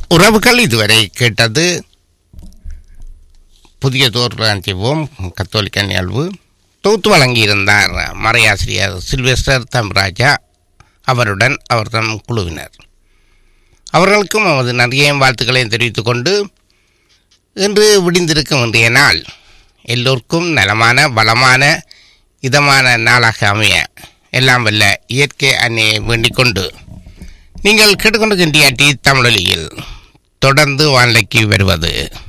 உறவுகள் இதுவரை கேட்டது புதிய தோற்றாஞ்சிவோம் கத்தோலிக்க நிகழ்வு தொகுத்து வழங்கியிருந்தார் மறையாசிரியர் சில்வெஸ்டர் தம்ராஜா அவருடன் அவர் தம் குழுவினர் அவர்களுக்கும் நமது நிறைய வாழ்த்துக்களையும் தெரிவித்துக் கொண்டு இன்று விடிந்திருக்கும் இன்றைய நாள் எல்லோருக்கும் நலமான வளமான இதமான நாளாக அமைய எல்லாம் வல்ல இயற்கை அன்னையை வேண்டிக் கொண்டு நீங்கள் கேட்டுக்கொண்டிருக்கின்ற டி தமிழொலியில் தொடர்ந்து வானிலைக்கு வருவது